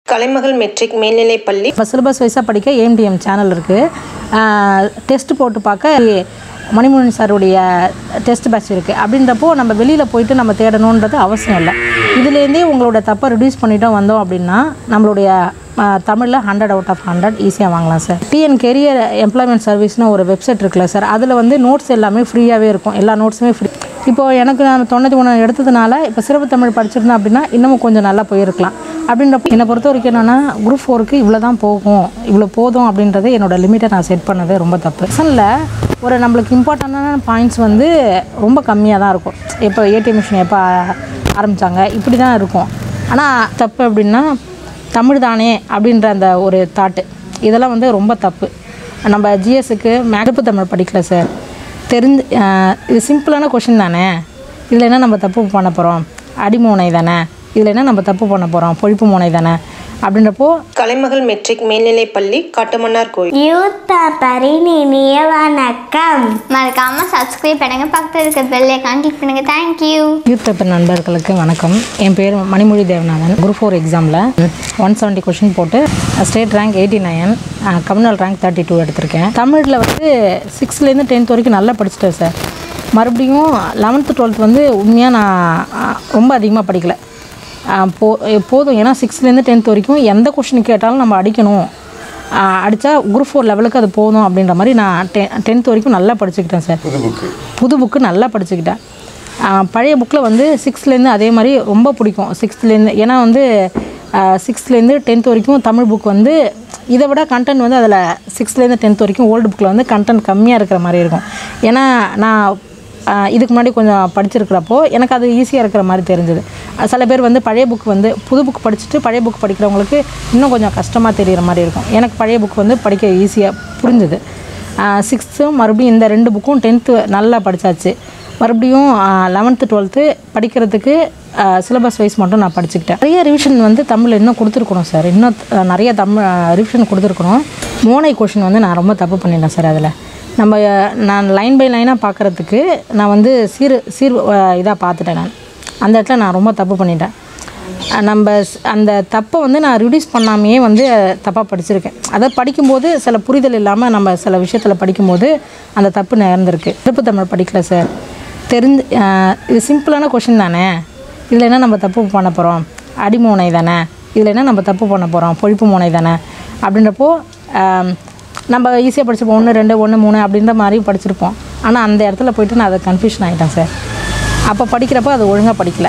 கலைமகள் matric மேல்நிலைப்பள்ளி இப்போ syllabus வைஸாக படிக்க ஏஎம்டிஎம் சேனல் இருக்குது டெஸ்ட் போட்டு பார்க்க மணிமோகன் சாருடைய டெஸ்ட் பேட்ச் இருக்குது அப்படின்றப்போ நம்ம வெளியில் போயிட்டு நம்ம தேடணுன்றது அவசியம் இல்லை இதுலேருந்தே உங்களோட தப்பை ரிடியூஸ் பண்ணிட்டோம் வந்தோம் அப்படின்னா நம்மளுடைய தமிழில் ஹண்ட்ரட் அவுட் ஆஃப் ஹண்ட்ரட் ஈஸியாக வாங்கலாம் சார் டிஎன் கெரியர் எம்ப்ளாய்மெண்ட் சர்வீஸ்னு ஒரு வெப்சைட் இருக்குல்ல சார் அதில் வந்து நோட்ஸ் எல்லாமே ஃப்ரீயாகவே இருக்கும் எல்லா நோட்ஸுமே ஃப்ரீ இப்போ எனக்கு நான் தொண்ணூற்றி ஒன்று எடுத்ததுனால இப்போ சிறப்பு தமிழ் படிச்சிருந்தேன் அப்படின்னா இன்னமும் கொஞ்சம் நல்லா போயிருக்கலாம் அப்படின்றப்ப என்னை பொறுத்த வரைக்கும் என்னென்னா குரூப் ஃபோருக்கு இவ்வளோ தான் போகும் இவ்வளோ போதும் அப்படின்றது என்னோட லிமிட்டை நான் செட் பண்ணது ரொம்ப தப்பு லெசனில் ஒரு நம்மளுக்கு இம்பார்ட்டண்டான பாயிண்ட்ஸ் வந்து ரொம்ப கம்மியாக தான் இருக்கும் இப்போ ஏடிஎம் மிஷின் எப்போ ஆரம்பித்தாங்க இப்படி தான் இருக்கும் ஆனால் தப்பு அப்படின்னா தமிழ் தானே அப்படின்ற அந்த ஒரு தாட்டு இதெல்லாம் வந்து ரொம்ப தப்பு நம்ம ஜிஎஸ்க்கு மேகப்பு தமிழ் படிக்கல சார் தெரிஞ்சு அஹ் இது சிம்பிளான கொஷின் தானே இதில் என்ன நம்ம தப்பு பண்ண போகிறோம் அடிமோனை தானே இதில் என்ன நம்ம தப்பு பண்ண போகிறோம் பொழிப்பு மோனை தானே அப்படின்றப்போ கலைமகள் மெட்ரிக் மேல்நிலைப்பள்ளி காட்டுமன்னார் கோயில் யூத் பேப்பரின் இனிய வணக்கம் மறக்காம சப்ஸ்கிரைப் பண்ணுங்க பக்கத்தில் இருக்க பெல் ஐக்கான் கிளிக் பண்ணுங்க தேங்க்யூ யூத் பேப்பர் நண்பர்களுக்கு வணக்கம் என் பேர் மணிமொழி தேவநாதன் குரூப் ஃபோர் எக்ஸாமில் ஒன் செவன்ட்டி கொஷின் போட்டு state rank eighty nine communal rank thirty two எடுத்திருக்கேன் தமிழில் வந்து சிக்ஸ்த்லேருந்து டென்த் வரைக்கும் நல்லா படிச்சிட்டேன் சார் மறுபடியும் லெவன்த்து டுவெல்த் வந்து உண்மையாக நான் அஹ், ரொம்ப அதிகமாக படிக்கலை அஹ், போ போதும் ஏன்னா சிக்ஸ்த்லேருந்து டென்த் வரைக்கும் எந்த கொஷின் கேட்டாலும் நம்ம அடிக்கணும் அடித்தா குரூப் ஃபோர் லெவலுக்கு அது போதும் அப்படின்ற மாதிரி நான் டெ டென்த் வரைக்கும் நல்லா படிச்சுக்கிட்டேன் சார் புது புக்கு நல்லா படிச்சுக்கிட்டேன் ஆஹ் பழைய புக்கில் வந்து சிக்ஸ்த்லேருந்து அதே மாதிரி ரொம்ப பிடிக்கும் சிக்ஸ்த்லேருந்து ஏன்னா வந்து சிக்ஸ்த்லேருந்து டென்த் வரைக்கும் தமிழ் புக் வந்து இதை விட கண்டென்ட் வந்து அதில் சிக்ஸ்த்லேருந்து டென்த் வரைக்கும் ஓல்டு புக்கில் வந்து கண்டென்ட் கம்மியாக இருக்கிற மாதிரி இருக்கும் ஏன்னா நான் ஆஹ் இதுக்கு முன்னாடி கொஞ்சம் படிச்சிருக்கிறப்போ எனக்கு அது ஈஸியாக இருக்கிற மாதிரி தெரிஞ்சது சில பேர் வந்து பழைய புக் வந்து புது புக் படிச்சுட்டு பழைய புக் படிக்கிறவங்களுக்கு இன்னும் கொஞ்சம் கஷ்டமாக தெரிகிற மாதிரி இருக்கும் எனக்கு பழைய புக் வந்து படிக்க ஈஸியாக புரிஞ்சுது சிக்ஸ்த்தும் மறுபடியும் இந்த ரெண்டு புக்கும் டென்த்து நல்லா படித்தாச்சு மறுபடியும் லெவன்த்து டுவெல்த்து படிக்கிறதுக்கு சிலபஸ் வைஸ் மட்டும் நான் படிச்சுக்கிட்டேன் நிறைய ரிவிஷன் வந்து தமிழ் இன்னும் கொடுத்துருக்கணும் சார் இன்னும் அஹ், நிறைய தமிழ் ரிவிஷன் கொடுத்துருக்கணும் மோனை கொஷின் வந்து நான் ரொம்ப தப்பு பண்ணிட்டேன் சார் அதில் நம்ம அஹ், நான் லைன் பை லைனாக பார்க்குறதுக்கு நான் வந்து சீர் சீர் இதாக பார்த்துட்டேன் நான் அந்த இடத்துல நான் ரொம்ப தப்பு பண்ணிட்டேன் அஹ் நம்ம ஸ்- அந்த தப்பை வந்து நான் ரிடியூஸ் பண்ணாமையே வந்து தப்பாக படிச்சிருக்கேன் அதை படிக்கும்போது சில புரிதல் இல்லாமல் நம்ம சில விஷயத்தில் படிக்கும்போது அந்த தப்பு நேர்ந்திருக்கு திருப்பு தமிழ் படிக்கல சார் தெரிஞ்சு அஹ் இது சிம்பிளான கொஷின் தானே இதில் என்ன நம்ம தப்பு பண்ண போகிறோம் அடிமோனை தானே இதில் என்ன நம்ம தப்பு பண்ண போகிறோம் பொழிப்பு மோனை தானே அப்படின்றப்போ ஆம், நம்ம ஈஸியாக படிச்சிருப்போம் ஒன்று ரெண்டு ஒன்று மூணு அப்படின்ற மாதிரி படிச்சிருப்போம் ஆனால் அந்த இடத்துல போயிட்டு நான் அதை கன்ஃபியூஷன் ஆகிட்டேன் சார் அப்போ படிக்கிறப்போ அது ஒழுங்காக படிக்கல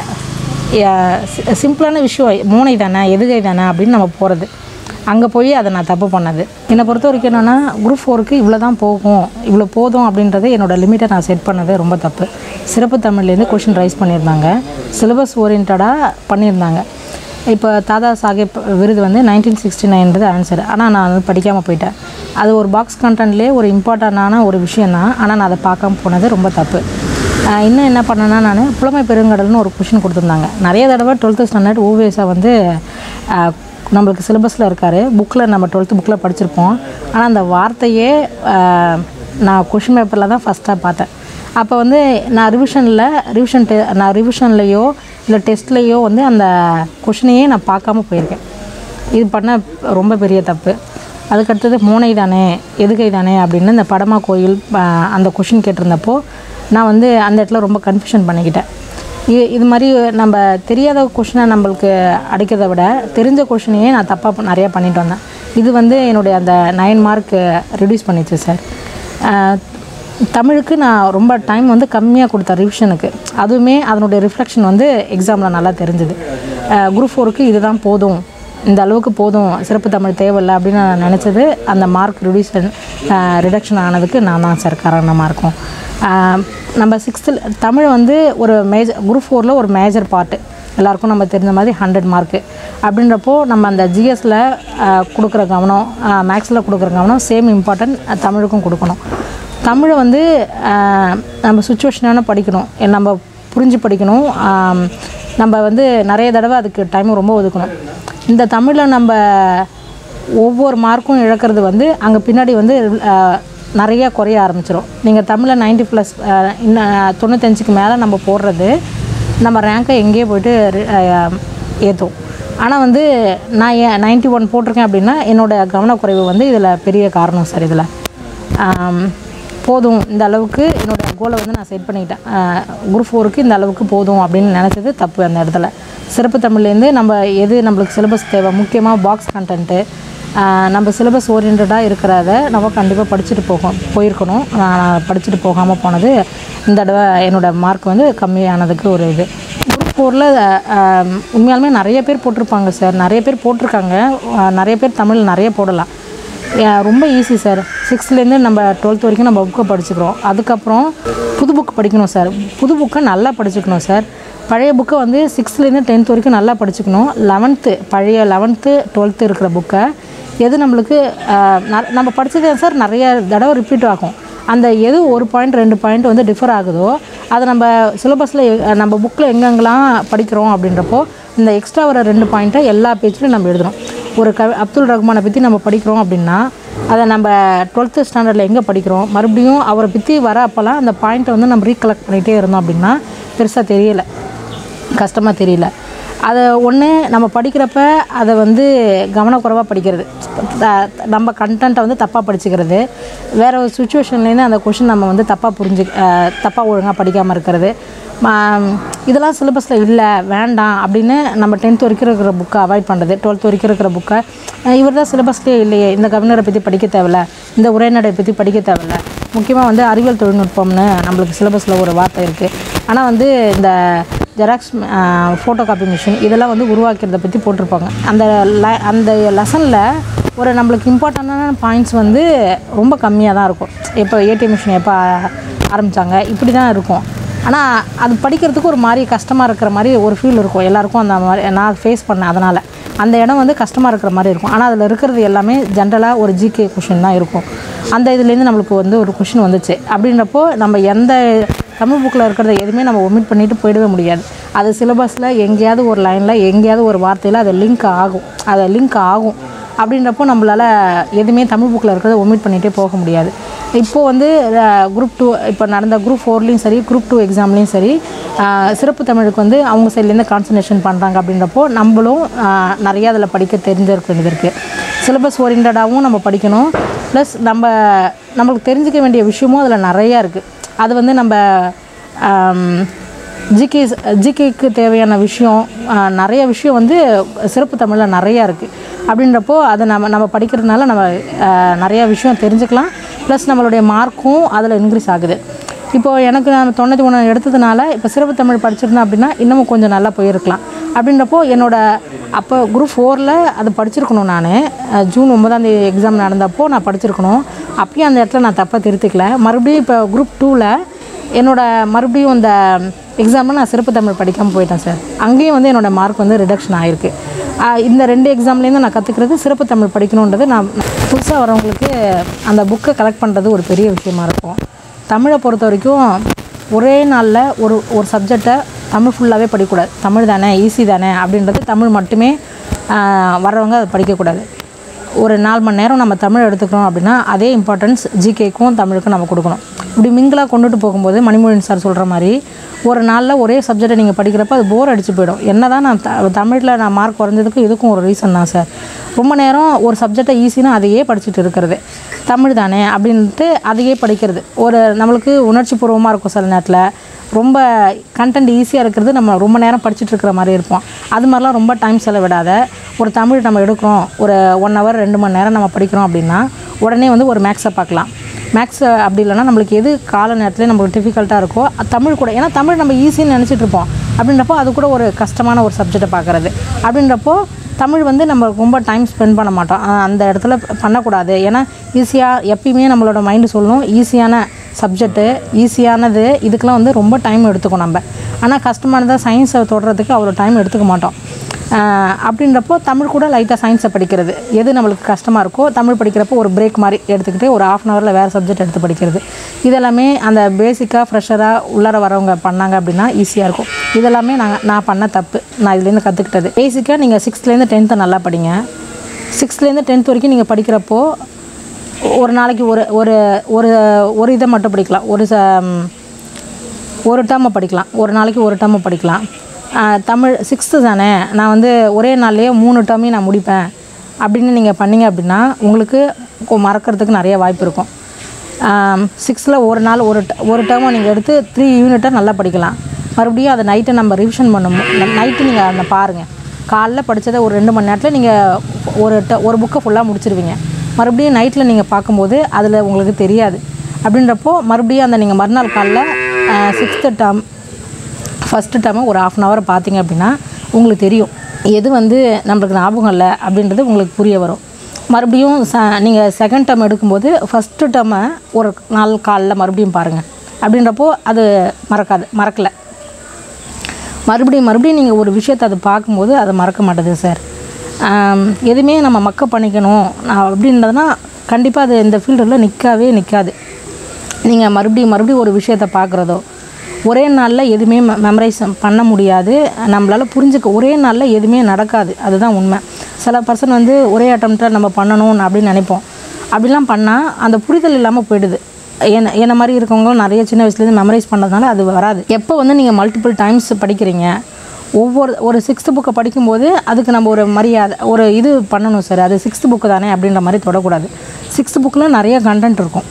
யா- சி- சிம்பிளான விஷயம் மூனை தானே எதுகை தானே அப்படின்னு நம்ம போகிறது அங்கே போய் அதை நான் தப்பு பண்ணது என்னை பொறுத்த வரைக்கும் என்னென்னா குரூப் ஃபோருக்கு இவ்வளோ தான் போகும் இவ்வளோ போதும் அப்படின்றது என்னோட லிமிட்டை நான் செட் பண்ணது ரொம்ப தப்பு சிறப்பு தமிழ்லேருந்து கொஷின் ரைஸ் பண்ணியிருந்தாங்க சிலபஸ் ஓரியன்டாக பண்ணியிருந்தாங்க இப்போ தாதா சாஹேப் விருது வந்து நைன்டீன் சிக்ஸ்டி நைன்றது ஆன்சர் ஆனால் நான் வந்து படிக்காமல் போயிட்டேன் அது ஒரு பாக்ஸ் கண்டென்ட்லேயே ஒரு இம்பார்ட்டண்டான ஒரு விஷயம் தான் ஆனால் நான் அதை பார்க்காம போனது ரொம்ப தப்பு ஆஹ் இன்னும் என்ன பண்ணேன்னா நான் புலமை பெருங்கடல்னு ஒரு கொஷின் கொடுத்துருந்தாங்க நிறைய தடவை டுவெல்த்து ஸ்டாண்டர்ட் ஓவியஸா வந்து ஆஹ் நம்மளுக்கு சிலபஸில் இருக்கார் புக்கில் நம்ம டுவெல்த்து புக்கில் படிச்சிருப்போம் ஆனால் அந்த வார்த்தையே ஆஹ் நான் கொஷின் பேப்பரில் தான் ஃபஸ்ட்டாக பார்த்தேன் அப்போ வந்து நான் ரிவிஷனில் ரிவிஷன் டெ நான் ரிவிஷன்லேயோ இல்லை டெஸ்ட்லேயோ வந்து அந்த கொஷினையே நான் பார்க்காம போயிருக்கேன் இது பண்ண ரொம்ப பெரிய தப்பு அதுக்கடுத்தது மூனை தானே எதுகை தானே அப்படின்னு இந்த படமா கோயில் ஆஹ் அந்த கொஷின் கேட்டிருந்தப்போ நான் வந்து அந்த இடத்துல ரொம்ப கன்ஃபியூஷன் பண்ணிக்கிட்டேன் இது இது மாதிரி நம்ம தெரியாத கொஷினை நம்மளுக்கு அடிக்கிறத விட தெரிஞ்ச கொஷினையே நான் தப்பாக நிறையா பண்ணிட்டு வந்தேன் இது வந்து என்னுடைய அந்த நைன் மார்க் ரிடியூஸ் பண்ணிச்சு சார் ஆஹ் தமிழுக்கு நான் ரொம்ப டைம் வந்து கம்மியாக கொடுத்தேன் ரிவிஷனுக்கு அதுவுமே அதனுடைய ரிஃப்ளெக்ஷன் வந்து எக்ஸாமில் நல்லா தெரிஞ்சுது குரூப் ஃபோருக்கு இதுதான் போதும் இந்த அளவுக்கு போதும் சிறப்பு தமிழ் தேவையில்லை அப்படின்னு நான் நினச்சது அந்த மார்க் ரிடியூஷன் ரிடக்ஷன் ஆனதுக்கு நான் தான் சார் காரணமாக இருக்கும் ஆஹ் நம்ம சிக்ஸ்த்தில் தமிழ் வந்து ஒரு மேஜர் குரூப் ஃபோரில் ஒரு மேஜர் பார்ட்டு எல்லாருக்கும் நம்ம தெரிஞ்ச மாதிரி ஹண்ட்ரட் மார்க்கு அப்படின்றப்போ நம்ம அந்த ஜிஎஸ்சில் கொடுக்குற கவனம் மேக்ஸில் கொடுக்குற கவனம் சேம் இம்பார்ட்டன்ட் தமிழுக்கும் கொடுக்கணும் தமிழை வந்து ஆஹ், நம்ம சுச்சுவேஷனான படிக்கணும் எ- நம்ம புரிஞ்சு படிக்கணும் ஆம், நம்ம வந்து நிறைய தடவை அதுக்கு டைம் ரொம்ப ஒதுக்கணும் இந்த தமிழை நம்ம ஒவ்வொரு மார்க்கும் இழக்கிறது வந்து அங்கே பின்னாடி வந்து ஆஹ், நிறைய குறைய ஆரம்பிச்சிடும் நீங்கள் தமிழில் நைன்ட்டி ப்ளஸ் இன்னும் தொண்ணூத்தஞ்சுக்கு மேலே நம்ம போடுறது நம்ம ரேங்கை எங்கேயே போயிட்டு ஏற்றும் ஆனால் வந்து நான் ஏன் நைன்ட்டி ஒன் போட்டிருக்கேன் அப்படின்னா என்னோடய கவனக்குறைவு வந்து இதில் பெரிய காரணம் சார் இதில் ஆம், போதும் இந்த அளவுக்கு என்னோடய கோலை வந்து நான் செட் பண்ணிக்கிட்டேன் குரூப் ஃபோருக்கு இந்த அளவுக்கு போதும் அப்படின்னு நினச்சது தப்பு அந்த இடத்துல சிறப்பு தமிழ்லேருந்து நம்ம எது நம்மளுக்கு சிலபஸ் தேவை முக்கியமாக பாக்ஸ் கண்டென்ட்டு நம்ம சிலபஸ் ஓரியன்டாக இருக்கிறத நம்ம கண்டிப்பாக படிச்சுட்டு போகும் போயிருக்கணும் நான் படிச்சுட்டு போகாமல் போனது இந்த தடவை என்னோடய மார்க் வந்து கம்மியானதுக்கு ஒரு இது குரூப் ஃபோரில் உண்மையாலுமே நிறைய பேர் போட்டிருப்பாங்க சார் நிறைய பேர் போட்டிருக்காங்க அஹ், நிறைய பேர் தமிழ் நிறைய போடலாம் ஏன் ரொம்ப ஈஸி சார் சிக்ஸ்த்லேருந்து நம்ம டுவெல்த் வரைக்கும் நம்ம புக்கை படிச்சுக்கிறோம் அதுக்கப்புறம் புது புக் படிக்கணும் சார் புது புக்கை நல்லா படிச்சுக்கணும் சார் பழைய புக்கை வந்து சிக்ஸ்த்லேருந்து டென்த் வரைக்கும் நல்லா படிச்சுக்கணும் லெவன்த்து பழைய லெவன்த்து டுவெல்த்து இருக்கிற புக்கை எது நம்மளுக்கு ஆஹ், ந- நம்ம படித்ததே சார் நிறைய தடவை ரிப்பீட் ஆகும் அந்த எது ஒரு பாயிண்ட் ரெண்டு பாயிண்ட் வந்து டிஃபர் ஆகுதோ அதை நம்ம சிலபஸில் நம்ம புக்கில் எங்கெங்கெல்லாம் படிக்கிறோம் அப்படின்றப்போ இந்த எக்ஸ்ட்ரா வர ரெண்டு பாயிண்ட்டை எல்லா பேஜ்லையும் நம்ம எழுதணும் ஒரு க அப்துல் ரஹ்மானை பற்றி நம்ம படிக்கிறோம் அப்படின்னா அதை நம்ம டுவெல்த்து ஸ்டாண்டர்டில் எங்கே படிக்கிறோம் மறுபடியும் அவரை பற்றி வர அப்போல்லாம் அந்த பாயிண்ட்டை வந்து நம்ம ரீகலெக்ட் பண்ணிகிட்டே இருந்தோம் அப்படின்னா பெருசாக தெரியல கஷ்டமாக தெரியல அதை ஒன்று நம்ம படிக்கிறப்ப அதை வந்து கவனக்குறைவாக படிக்கிறது த- நம்ம கண்டென்ட்டை வந்து தப்பாக படிச்சுக்கிறது வேற ஒரு சுச்சுவேஷன்லேருந்து அந்த கொஷின் நம்ம வந்து தப்பாக புரிஞ்சு தப்பாக ஒழுங்காக படிக்காமல் இருக்கிறது ம- இதெல்லாம் சிலபஸில் இல்லை வேண்டாம் அப்படின்னு நம்ம டென்த் வரைக்கும் இருக்கிற புக்கை அவாய்ட் பண்ணுறது டுவெல்த் வரைக்கும் இருக்கிற புக்கை இவர் தான் சிலபஸ்லேயே இல்லையே இந்த கவர்னரை பற்றி படிக்க தேவையில்ல இந்த உரைநடை பற்றி படிக்க தேவையில்ல முக்கியமாக வந்து அறிவியல் தொழில்நுட்பம்னு நம்மளுக்கு சிலபஸில் ஒரு வார்த்தை இருக்குது ஆனால் வந்து இந்த ஜெராக்ஸ் ஃபோட்டோ காப்பி மிஷின் இதெல்லாம் வந்து உருவாக்கிறத பற்றி போட்டிருப்பாங்க அந்த ல அந்த லெசனில் ஒரு நம்மளுக்கு இம்பார்ட்டண்டான பாயிண்ட்ஸ் வந்து ரொம்ப கம்மியாக தான் இருக்கும் இப்போ ஏடிஎம் மிஷின் எப்போ ஆரம்பித்தாங்க இப்படி தான் இருக்கும் ஆனால் அது படிக்கிறதுக்கு ஒரு மாதிரி கஷ்டமாக இருக்கிற மாதிரி ஒரு ஃபீல் இருக்கும் எல்லாருக்கும் அந்த மாதிரி நான் ஃபேஸ் பண்ணேன் அதனால் அந்த இடம் வந்து கஷ்டமாக இருக்கிற மாதிரி இருக்கும் ஆனால் அதில் இருக்கிறது எல்லாமே ஜென்ரலாக ஒரு ஜிகே கொஷின் தான் இருக்கும் அந்த இதுலேருந்து நம்மளுக்கு வந்து ஒரு கொஷின் வந்துச்சு அப்படின்றப்போ நம்ம எந்த தமிழ் புக்கில் இருக்கிறத எதுவுமே நம்ம ஒமிட் பண்ணிட்டு போயிடவே முடியாது அது சிலபஸில் எங்கேயாவது ஒரு லைனில் எங்கேயாவது ஒரு வார்த்தையில் அது லிங்க் ஆகும் அது லிங்க் ஆகும் அப்படின்றப்போ நம்மளால் எதுவுமே தமிழ் புக்கில் இருக்கிறத ஒமிட் பண்ணிகிட்டே போக முடியாது இப்போது வந்து குரூப் டூ இப்போ நடந்த குரூப் ஃபோர்லேயும் சரி குரூப் டூ எக்ஸாம்லேயும் சரி அஹ், சிறப்பு தமிழுக்கு வந்து அவங்க சைட்லேருந்து கான்சன்ட்ரேஷன் பண்ணுறாங்க அப்படின்றப்போ நம்மளும் அஹ், நிறைய அதில் படிக்க தெரிஞ்சிருக்க வேண்டியது இருக்குது சிலபஸ் ஓரியன்டாகவும் நம்ம படிக்கணும் ப்ளஸ் நம்ம நம்மளுக்கு தெரிஞ்சுக்க வேண்டிய விஷயமும் அதில் நிறையா இருக்குது அது வந்து நம்ம ஜிகே ஜிகேக்கு தேவையான விஷயம் ஆஹ், நிறைய விஷயம் வந்து சிறப்பு தமிழில் நிறையா இருக்குது அப்படின்றப்போ அதை நம்ம நம்ம படிக்கிறதுனால நம்ம ஆஹ், நிறையா விஷயம் தெரிஞ்சுக்கலாம் ப்ளஸ் நம்மளுடைய மார்க்கும் அதில் இன்க்ரீஸ் ஆகுது இப்போது எனக்கு நான் தொண்ணூற்றி ஒன்று எடுத்ததுனால இப்போ சிறப்பு தமிழ் படிச்சிருந்தேன் அப்படின்னா இன்னமும் கொஞ்சம் நல்லா போயிருக்கலாம் அப்படின்றப்போ என்னோட அப்போ குரூப் ஃபோரில் அது படிச்சிருக்கணும் நான் ஜூன் ஒன்பதாம் தேதி எக்ஸாம் நடந்தப்போ நான் படிச்சிருக்கணும் அப்பயும் அந்த இடத்துல நான் தப்பாக திருத்திக்கல மறுபடியும் இப்போ குரூப் டூவில் என்னோட மறுபடியும் இந்த எக்ஸாமில் நான் சிறப்பு தமிழ் படிக்காமல் போயிட்டேன் சார் அங்கேயும் வந்து என்னோட மார்க் வந்து ரிடக்ஷன் ஆகிருக்கு ஆஹ் இந்த ரெண்டு எக்ஸாம்லேருந்து நான் கற்றுக்கிறது சிறப்பு தமிழ் படிக்கணுன்றது நான் புதுசாக வரவங்களுக்கு அந்த புக்கை கலெக்ட் பண்ணுறது ஒரு பெரிய விஷயமா இருக்கும் தமிழை பொறுத்த வரைக்கும் ஒரே நாளில் ஒரு ஒரு சப்ஜெக்டை தமிழ் ஃபுல்லாகவே படிக்கக்கூடாது தமிழ் தானே ஈஸி தானே அப்படின்றது தமிழ் மட்டுமே ஆஹ் வர்றவங்க அதை படிக்கக்கூடாது ஒரு நாலு மணி நேரம் நம்ம தமிழ் எடுத்துக்கிறோம் அப்படின்னா அதே இம்பார்ட்டன்ஸ் ஜிகேக்கும் தமிழுக்கும் நம்ம கொடுக்கணும் இப்படி மிங்கிளாக கொண்டுட்டு போகும்போது மணிமொழின் சார் சொல்கிற மாதிரி ஒரு நாளில் ஒரே சப்ஜெக்டை நீங்கள் படிக்கிறப்ப அது போர் அடிச்சு போயிடும் என்ன தான் நான் த தமிழில் நான் மார்க் குறைஞ்சதுக்கு இதுக்கும் ஒரு ரீசன் தான் சார் ரொம்ப நேரம் ஒரு சப்ஜெக்டை ஈஸினா அதையே படிச்சுட்டு இருக்கிறது தமிழ் தானே அப்படின்ட்டு அதையே படிக்கிறது ஒரு நம்மளுக்கு உணர்ச்சி பூர்வமாக இருக்கும் சில நேரத்தில் ரொம்ப கண்டென்ட் ஈஸியாக இருக்கிறது நம்ம ரொம்ப நேரம் படிச்சுட்டு இருக்கிற மாதிரி இருப்போம் அது மாதிரிலாம் ரொம்ப டைம் செலவிடாத ஒரு தமிழ் நம்ம எடுக்கிறோம் ஒரு ஒன் ஹவர் ரெண்டு மணி நேரம் நம்ம படிக்கிறோம் அப்படின்னா உடனே வந்து ஒரு மேக்ஸை பார்க்கலாம் மேக்ஸ் அப்படி இல்லைன்னா நம்மளுக்கு எது கால நேரத்தில் நம்மளுக்கு டிஃபிகல்ட்டாக இருக்கோ அது தமிழ் கூட ஏன்னா தமிழ் நம்ம ஈஸின்னு நினச்சிட்டு இருப்போம் அப்படின்றப்போ அது கூட ஒரு கஷ்டமான ஒரு சப்ஜெக்டை பார்க்குறது அப்படின்றப்போ தமிழ் வந்து நம்ம ரொம்ப டைம் ஸ்பெண்ட் பண்ண மாட்டோம் ஆஹ் அந்த இடத்துல பண்ணக்கூடாது ஏன்னா ஈஸியாக எப்பயுமே நம்மளோட மைண்டு சொல்லணும் ஈஸியான சப்ஜெக்ட்டு ஈஸியானது இதுக்கெலாம் வந்து ரொம்ப டைம் எடுத்துக்கும் நம்ம ஆனால் கஷ்டமானதாக சயின்ஸை தொடுறதுக்கு அவ்வளோ டைம் எடுத்துக்க மாட்டோம் ஆஹ் அப்படின்றப்போ தமிழ் கூட லைட்டாக சயின்ஸை படிக்கிறது எது நம்மளுக்கு கஷ்டமாக இருக்கோ தமிழ் படிக்கிறப்போ ஒரு பிரேக் மாதிரி எடுத்துக்கிட்டு ஒரு ஆஃப் அன் ஹவரில் வேறு சப்ஜெக்ட் எடுத்து படிக்கிறது இதெல்லாமே அந்த பேசிக்காக ஃப்ரெஷராக உள்ளார வரவங்க பண்ணாங்க அப்படின்னா ஈஸியாக இருக்கும் இதெல்லாமே நாங்கள் நான் பண்ண தப்பு நான் இதுலேருந்து கற்றுக்கிட்டது பேசிக்காக நீங்கள் சிக்ஸ்த்லேருந்து டென்த்தை நல்லா படிங்க சிக்ஸ்த்லேருந்து டென்த் வரைக்கும் நீங்கள் படிக்கிறப்போ ஒரு நாளைக்கு ஒரு ஒரு ஒரு ஒரு இதை மட்டும் படிக்கலாம் ஒரு ச ஒரு டேர்மை படிக்கலாம் ஒரு நாளைக்கு ஒரு டேர்மை படிக்கலாம் ஆஹ், தமிழ் சிக்ஸ்த்து தானே நான் வந்து ஒரே நாள்லேயே மூணு டேர்மையும் நான் முடிப்பேன் அப்படின்னு நீங்கள் பண்ணீங்க அப்படின்னா உங்களுக்கு கொ- மறக்கறதுக்கு நிறைய வாய்ப்பு இருக்கும் சிக்ஸில் ஒரு நாள் ஒரு ட- ஒரு டேர்மை நீங்கள் எடுத்து த்ரீ யூனிட்டை நல்லா படிக்கலாம் மறுபடியும் அதை நைட்டை நம்ம ரிவிஷன் பண்ணும் நைட்டு நீங்கள் அதை பாருங்கள் காலைல படித்ததை ஒரு ரெண்டு மணி நேரத்தில் நீங்கள் ஒரு ட- ஒரு புக்கை ஃபுல்லாக முடிச்சிருவீங்க மறுபடியும் நைட்டில் நீங்கள் பார்க்கும்போது அதில் உங்களுக்கு தெரியாது அப்படின்றப்போ மறுபடியும் அந்த நீங்கள் மறுநாள் காலைல சிக்ஸ்த்து டேர்ம் ஃபஸ்ட்டு டைமு ஒரு ஆஃப் அன் ஹவர் பார்த்தீங்க அப்படின்னா உங்களுக்கு தெரியும் எது வந்து நம்மளுக்கு ஞாபகம் இல்லை அப்படின்றது உங்களுக்கு புரிய வரும் மறுபடியும் ச நீங்கள் செகண்ட் டேர்ம் எடுக்கும்போது ஃபஸ்ட்டு டேர்மை ஒரு நாள் காலைல மறுபடியும் பாருங்கள் அப்படின்றப்போ அது மறக்காது மறக்கலை மறுபடியும் மறுபடியும் நீங்கள் ஒரு விஷயத்தை அதை பார்க்கும்போது அதை மறக்க மாட்டேது சார் ஆம், எதுவுமே நம்ம மக்க பண்ணிக்கணும் நான் அப்படின்றதுனா கண்டிப்பாக அது இந்த ஃபீல்டில் நிற்கவே நிற்காது நீங்கள் மறுபடியும் மறுபடியும் ஒரு விஷயத்தை பார்க்குறதோ ஒரே நாளில் எதுவுமே மெமரைஸ் பண்ண முடியாது நம்மளால் புரிஞ்சுக்க ஒரே நாளில் எதுவுமே நடக்காது அதுதான் உண்மை சில பர்சன் வந்து ஒரே அட்டம்ப்டில் நம்ம பண்ணணும் அப்படின்னு நினைப்போம் அப்படிலாம் பண்ணால் அந்த புரிதல் இல்லாமல் போயிடுது என்ன என்ன மாதிரி இருக்கவங்களும் நிறைய சின்ன வயசுலேருந்து மெமரைஸ் பண்ணுறதுனால அது வராது எப்போ வந்து நீங்கள் மல்டிபிள் டைம்ஸ் படிக்கிறீங்க ஒவ்வொரு ஒரு சிக்ஸ்த்து புக்கை படிக்கும்போது அதுக்கு நம்ம ஒரு மரியாதை ஒரு இது பண்ணணும் சார் அது சிக்ஸ்த்து புக்கு தானே அப்படின்ற மாதிரி தொடக்கூடாது சிக்ஸ்த்து புக்கில் நிறைய கண்டென்ட் இருக்கும்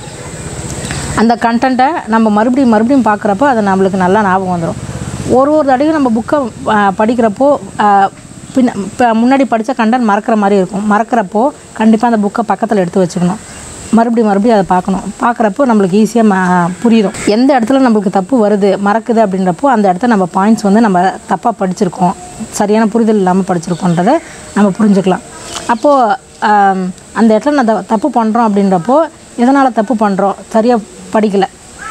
அந்த கண்டென்ட்டை நம்ம மறுபடியும் மறுபடியும் பார்க்குறப்போ அது நம்மளுக்கு நல்லா ஞாபகம் வந்துடும் ஒரு ஒரு தடவையும் நம்ம புக்கை படிக்கிறப்போ ஆஹ், பின்ன இப்போ முன்னாடி படித்த கண்டென்ட் மறக்கிற மாதிரி இருக்கும் மறக்கிறப்போ கண்டிப்பாக அந்த புக்கை பக்கத்தில் எடுத்து வச்சுக்கணும் மறுபடியும் மறுபடியும் அதை பார்க்கணும் பார்க்குறப்போ நம்மளுக்கு ஈஸியாக புரியும் எந்த இடத்துல நம்மளுக்கு தப்பு வருது மறக்குது அப்படின்றப்போ அந்த இடத்த நம்ம பாயிண்ட்ஸ் வந்து நம்ம தப்பாக படிச்சிருக்கோம் சரியான புரிதல் இல்லாமல் படிச்சிருக்கோன்றதை நம்ம புரிஞ்சுக்கலாம் அப்போது அந்த இடத்துல நான் த- தப்பு பண்ணுறோம் அப்படின்றப்போ எதனால் தப்பு பண்ணுறோம் சரியாக படிக்கலை